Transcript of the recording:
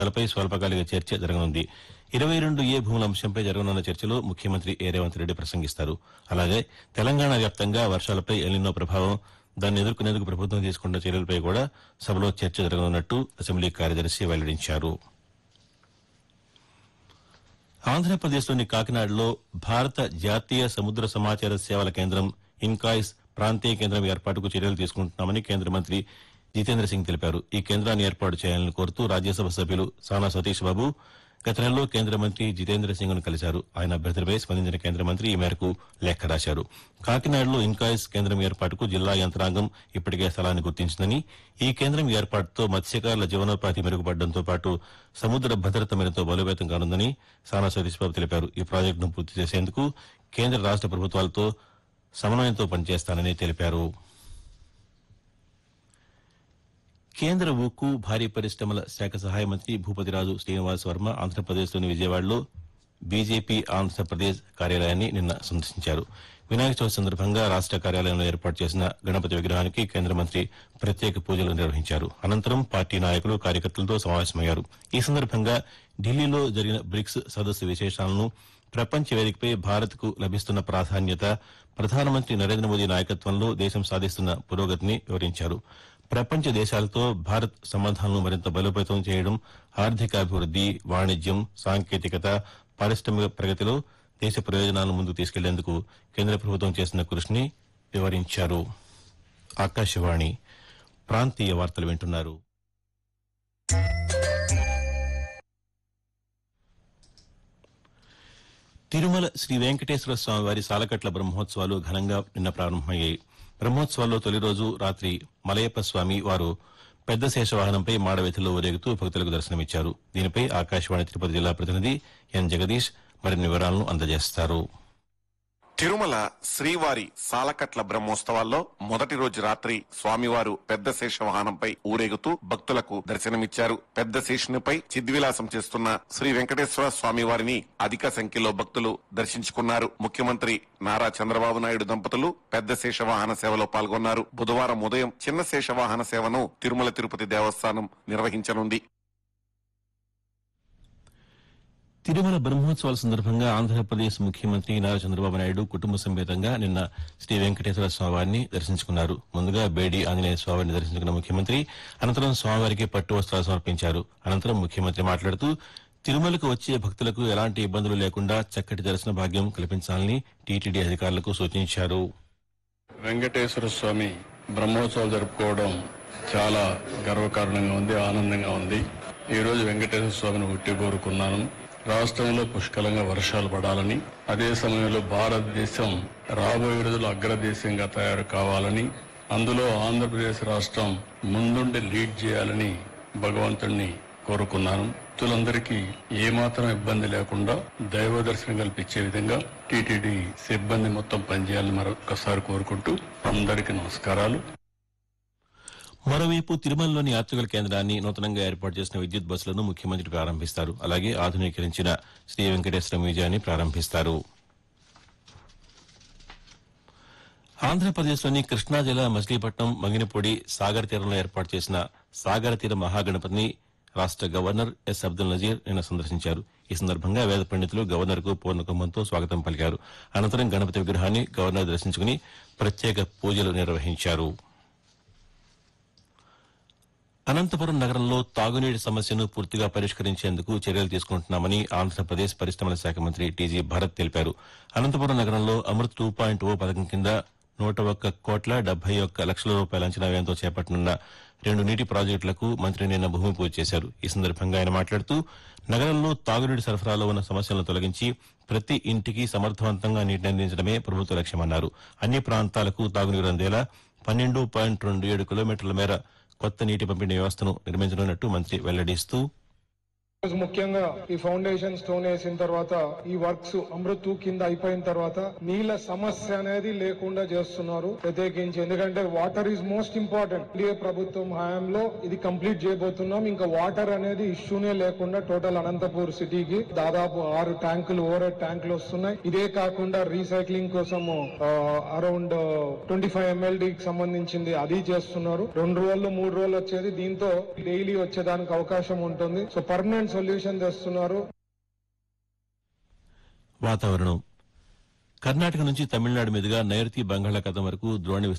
అంశాలపై స్వల్పకాలిక చర్చ జరగనుంది ఇరవై రెండు ఏ భూముల అంశంపై జరగనున్న చర్చలో ముఖ్యమంత్రి ఏ రేవంత్ రెడ్డి ప్రసంగిస్తారు అలాగే తెలంగాణ వ్యాప్తంగా వర్షాలపై ఎల్నినో ప్రభావం దాన్ని ఎదుర్కొనేందుకు ప్రభుత్వం తీసుకున్న చర్యలపై కూడా సభలో చర్చ జరగనున్నట్టు అసెంబ్లీ కార్యదర్శి వెల్లడించారు ఆంధ్రప్రదేశ్లోని కాకినాడలో భారత జాతీయ సముద్ర సమాచార సేవల కేంద్రం ఇన్కాయిస్ ప్రాంతీయ కేంద్రం ఏర్పాటుకు చర్యలు తీసుకుంటున్నామని కేంద్ర మంత్రి జితేంద్ర సింగ్ తెలిపారు ఈ కేంద్రాన్ని ఏర్పాటు చేయాలని కోరుతూ రాజ్యసభ సభ్యులు సానా సతీష్ బాబు గత నెలలో కేంద్ర మంత్రి జితేంద్ర సింగ్ ను కలిశారు ఆయన అభ్యర్థిపై స్పందించిన కేంద్ర మంత్రి ఈ మేరకు లేఖ రాశారు కాకినాడలో ఇన్కాయిస్ కేంద్రం ఏర్పాటుకు జిల్లా యంత్రాంగం ఇప్పటికే స్థలాన్ని గుర్తించిందని ఈ కేంద్రం ఏర్పాటుతో మత్స్యకారుల జీవనోపాధి మెరుగుపడడంతో పాటు సముద్ర భద్రత మరింత బలోపేతం కానుందని సానా సతీష్ బాబు తెలిపారు ఈ ప్రాజెక్టును పూర్తి చేసేందుకు కేంద్ర రాష్ట ప్రభుత్వాలతో సమన్వయంతో పనిచేస్తానని తెలిపారు కేంద్ర ఉక్కు భారీ పరిశ్రమల శాఖ సహాయ మంత్రి భూపతిరాజు శ్రీనివాస్ వర్మ ఆంధ్రప్రదేశ్లోని విజయవాడలో బీజేపీ ఆంధ్రప్రదేశ్ కార్యాలయాన్ని నిన్న సందర్శించారు వినాయక చవితి సందర్భంగా రాష్ట కార్యాలయంలో ఏర్పాటు చేసిన గణపతి విగ్రహానికి కేంద్ర మంత్రి ప్రత్యేక పూజలు నిర్వహించారు అనంతరం పార్టీ నాయకులు కార్యకర్తలతో సమావేశమయ్యారు ఈ సందర్భంగా ఢిల్లీలో జరిగిన బ్రిక్స్ సదస్సు విశేషాలను ప్రపంచ వేదికపై భారత్కు లభిస్తున్న ప్రాధాన్యత ప్రధానమంత్రి నరేంద్ర మోదీ నాయకత్వంలో దేశం సాధిస్తున్న పురోగతిని వివరించారు ప్రపంచ దేశాలతో భారత్ సంబంధాలను మరింత బలోపేతం చేయడం ఆర్థికాభివృద్ది వాణిజ్యం సాంకేతికత పారిశ్రామిక ప్రగతిలో దేశ ప్రయోజనాలను ముందుకు తీసుకెళ్లేందుకు కేంద్ర ప్రభుత్వం చేసిన కృషిని వివరించారు ఆకాశవాణి ప్రాంతీయ వార్తలు వింటున్నారు తిరుమల శ్రీ వెంకటేశ్వర స్వామి వారి సాలకట్ల బ్రహ్మోత్సవాలు ఘనంగా నిన్న ప్రారంభమయ్యాయి బ్రహ్మోత్సవాల్లో తొలి రోజు రాత్రి మలయప్ప స్వామి వారు పెద్ద శేషవాహనంపై మాడవీధిలో ఊరేగుతూ భక్తులకు దర్శనమిచ్చారు దీనిపై ఆకాశవాణి తిరుపతి జిల్లా ప్రతినిధి ఎన్ జగదీష్ మరిన్ని వివరాలను అందజేస్తారు తిరుమల శ్రీవారి సాలకట్ల బ్రహ్మోత్సవాల్లో మొదటి రోజు రాత్రి స్వామివారు పెద్ద శేష వాహనంపై ఊరేగుతూ భక్తులకు దర్శనమిచ్చారు పెద్ద శేషునిపై చిద్విలాసం చేస్తున్న శ్రీ వెంకటేశ్వర స్వామివారిని అధిక సంఖ్యలో భక్తులు దర్శించుకున్నారు ముఖ్యమంత్రి నారా చంద్రబాబు నాయుడు దంపతులు పెద్ద శేష వాహన సేవలో పాల్గొన్నారు బుధవారం ఉదయం చిన్న శేష వాహన సేవను తిరుమల తిరుపతి దేవస్థానం నిర్వహించనుంది తిరుమల బ్రహ్మోత్సవాల సందర్భంగా ఆంధ్రప్రదేశ్ ముఖ్యమంత్రి నారా చంద్రబాబు నాయుడు కుటుంబ సమేతంగా నిన్న శ్రీ వెంకటేశ్వర స్వామివారిని దర్శించుకున్నారు ముందుగా బేడి ఆంజనేయ స్వామిని దర్శించుకున్న ముఖ్యమంత్రి అనంతరం స్వామివారికి పట్టు వస్త్రాలు సమర్పించారు అనంతరం ముఖ్యమంత్రి మాట్లాడుతూ తిరుమలకు వచ్చే భక్తులకు ఎలాంటి ఇబ్బందులు లేకుండా చక్కటి దర్శన భాగ్యం కల్పించాలని టీటీడీ అధికారులకు సూచించారు వెంకటేశ్వర స్వామి బ్రహ్మోత్సవాలు జరుపుకోవడం చాలా గర్వకారణంగా ఉంది ఆనందంగా ఉంది ఈ రోజు వెంకటేశ్వర స్వామిని ఉట్టి కోరుకున్నాను రాష్ట్రంలో పుష్కలంగా వర్షాలు పడాలని అదే సమయంలో భారతదేశం రాబోయే రోజుల్లో అగ్రదేశంగా తయారు కావాలని అందులో ఆంధ్రప్రదేశ్ రాష్ట్రం ముందుండి లీడ్ చేయాలని భగవంతుణ్ణి కోరుకున్నాను భక్తులందరికీ ఏమాత్రం ఇబ్బంది లేకుండా దైవ దర్శనం కల్పించే విధంగా టీటీడీ సిబ్బంది మొత్తం పనిచేయాలని మరొకసారి కోరుకుంటూ అందరికీ నమస్కారాలు మరోవైపు తిరుమలలోని యాత్రికుల కేంద్రాన్ని నూతనంగా ఏర్పాటు చేసిన విద్యుత్ బస్సులను ముఖ్యమంత్రి ప్రారంభిస్తారు అలాగే ఆధునీకరించిన శ్రీ వెంకటేశ్వర మ్యూజియాన్ని ప్రారంభిస్తారు ఆంధ్రప్రదేశ్లోని కృష్ణా జిల్లా మచిలీపట్నం మంగినపూడి సాగర్ తీరంలో ఏర్పాటు చేసిన సాగర తీర మహాగణపతిని రాష్ట గవర్నర్ ఎస్ అబ్దుల్ నజీర్ నిన్న సందర్శించారు ఈ సందర్భంగా వేద పండితులు గవర్నర్ కు పూర్ణకుంభంతో స్వాగతం పలికారు అనంతరం గణపతి విగ్రహాన్ని గవర్నర్ దర్శించుకుని ప్రత్యేక పూజలు నిర్వహించారు అనంతపురం నగరంలో తాగునీటి సమస్యను పూర్తిగా పరిష్కరించేందుకు చర్యలు తీసుకుంటున్నామని ఆంధ్రప్రదేశ్ పరిశ్రమల శాఖ మంత్రి టీజీ భరత్ తెలిపారు అనంతపురం నగరంలో అమృత్ టూ పాయింట్ ఓ పథకం కింద నూట ఒక్క కోట్ల డెబ్బై ఒక్క లక్షల రూపాయల అంచనా వ్యయంతో చేపట్టనున్న రెండు నీటి ప్రాజెక్టులకు మంత్రి నిన్న భూమి పూజ చేశారు ఈ సందర్భంగా ఆయన మాట్లాడుతూ నగరంలో తాగునీటి సరఫరాలో ఉన్న సమస్యలను తొలగించి ప్రతి ఇంటికి సమర్థవంతంగా నీటిని అందించడమే ప్రభుత్వ లక్ష్యమన్నారు అన్ని ప్రాంతాలకు తాగునీరు అందేలా పన్నెండు పాయింట్ రెండు ఏడు కిలోమీటర్ల మేర కొత్త నీటి పంపిణీ వ్యవస్థను నిర్మించనున్నట్టు మంత్రి వెల్లడిస్తూ రోజు ముఖ్యంగా ఈ ఫౌండేషన్ స్టోన్ వేసిన తర్వాత ఈ వర్క్స్ అమృత్ కింద అయిపోయిన తర్వాత నీళ్ళ సమస్య అనేది లేకుండా చేస్తున్నారు ప్రత్యేకించి ఎందుకంటే water is most important India ప్రభుత్వం హయాంలో ఇది కంప్లీట్ చేయబోతున్నాం ఇంకా వాటర్ అనేది ఇష్యూనే లేకుండా టోటల్ అనంతపూర్ సిటీకి దాదాపు ఆరు ట్యాంకులు ఓవర్ ట్యాంకులు వస్తున్నాయి ఇదే కాకుండా రీసైక్లింగ్ కోసం అరౌండ్ ట్వంటీ ఫైవ్ ఎంఎల్డీకి సంబంధించింది అది చేస్తున్నారు రెండు రోజులు మూడు రోజులు వచ్చేది దీంతో డైలీ వచ్చేదానికి అవకాశం ఉంటుంది సో పర్మనెంట్ సొల్యూషన్ తెస్తున్నారు వాతావరణం కర్ణాటక నుంచి తమిళనాడు మీదుగా నైరుతి బంగాళాఖాతం వరకు ద్రోణి